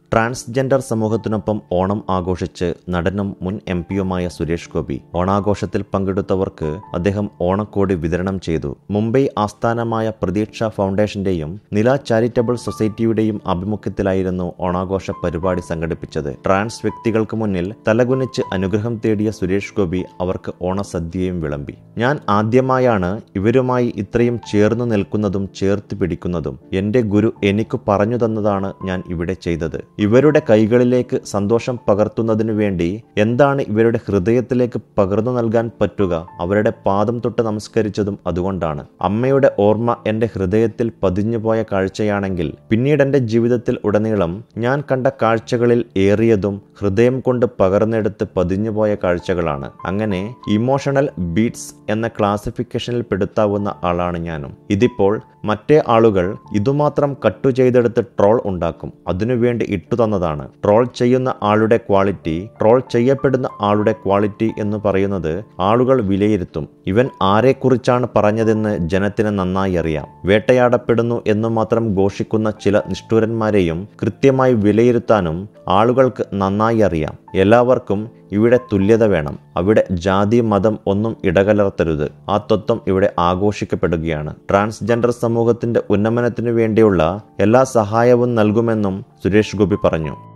transgender സമൂഹത്തിനൊപ്പം Onam ആഘോഷിച്ച് നടനും മുൻ എം പിയുമായ സുരേഷ് ഗോപി ഓണാഘോഷത്തിൽ പങ്കെടുത്തവർക്ക് അദ്ദേഹം ഓണക്കോടി വിതരണം ചെയ്തു മുംബൈ ആസ്ഥാനമായ പ്രതീക്ഷ ഫൗണ്ടേഷന്റെയും നില ചാരിറ്റബിൾ സൊസൈറ്റിയുടെയും ആഭിമുഖ്യത്തിലായിരുന്നു ഓണാഘോഷ പരിപാടി സംഘടിപ്പിച്ചത് ട്രാൻസ് വ്യക്തികൾക്ക് മുന്നിൽ തലകുനിച്ച് അനുഗ്രഹം തേടിയ സുരേഷ് ഗോപി അവർക്ക് ഓണസദ്യയും വിളമ്പി ഞാൻ ആദ്യമായാണ് ഇവരുമായി ഇത്രയും ചേർന്നു നിൽക്കുന്നതും ചേർത്ത് പിടിക്കുന്നതും എന്റെ ഗുരു എനിക്ക് പറഞ്ഞു തന്നതാണ് ഞാൻ ഇവിടെ ചെയ്തത് ഇവരുടെ കൈകളിലേക്ക് സന്തോഷം പകർത്തുന്നതിനു വേണ്ടി എന്താണ് ഇവരുടെ ഹൃദയത്തിലേക്ക് പകർന്നു നൽകാൻ പറ്റുക അവരുടെ പാദം തൊട്ട് നമസ്കരിച്ചതും അതുകൊണ്ടാണ് അമ്മയുടെ ഓർമ്മ എന്റെ ഹൃദയത്തിൽ പതിഞ്ഞുപോയ കാഴ്ചയാണെങ്കിൽ പിന്നീട് എന്റെ ജീവിതത്തിൽ ഉടനീളം ഞാൻ കണ്ട കാഴ്ചകളിൽ ഏറിയതും ഹൃദയം കൊണ്ട് പകർന്നെടുത്ത് പതിഞ്ഞുപോയ കാഴ്ചകളാണ് അങ്ങനെ ഇമോഷണൽ ബീറ്റ്സ് എന്ന ക്ലാസിഫിക്കേഷനിൽ പെടുത്താവുന്ന ആളാണ് ഞാനും ഇതിപ്പോൾ മറ്റേ ആളുകൾ ഇതുമാത്രം കട്ടു ചെയ്തെടുത്ത് ട്രോൾ ഉണ്ടാക്കും അതിനുവേണ്ടി ഇട്ടു തന്നതാണ് ട്രോൾ ചെയ്യുന്ന ആളുടെ ക്വാളിറ്റി ട്രോൾ ചെയ്യപ്പെടുന്ന ആളുടെ ക്വാളിറ്റി എന്ന് പറയുന്നത് ആളുകൾ വിലയിരുത്തും ഇവൻ ആരെക്കുറിച്ചാണ് പറഞ്ഞതെന്ന് ജനത്തിന് നന്നായി അറിയാം വേട്ടയാടപ്പെടുന്നു എന്ന് മാത്രം ഘോഷിക്കുന്ന ചില നിഷ്ഠുരന്മാരെയും കൃത്യമായി വിലയിരുത്താനും ആളുകൾക്ക് നന്നായി അറിയാം എല്ലാവർക്കും ഇവിടെ തുല്യത വേണം അവിടെ ജാതി മതം ഒന്നും ഇടകലർത്തരുത് ആ തത്വം ഇവിടെ ആഘോഷിക്കപ്പെടുകയാണ് ട്രാൻസ്ജെൻഡർ സമൂഹത്തിന്റെ ഉന്നമനത്തിനു വേണ്ടിയുള്ള എല്ലാ സഹായവും നൽകുമെന്നും സുരേഷ് ഗോപി പറഞ്ഞു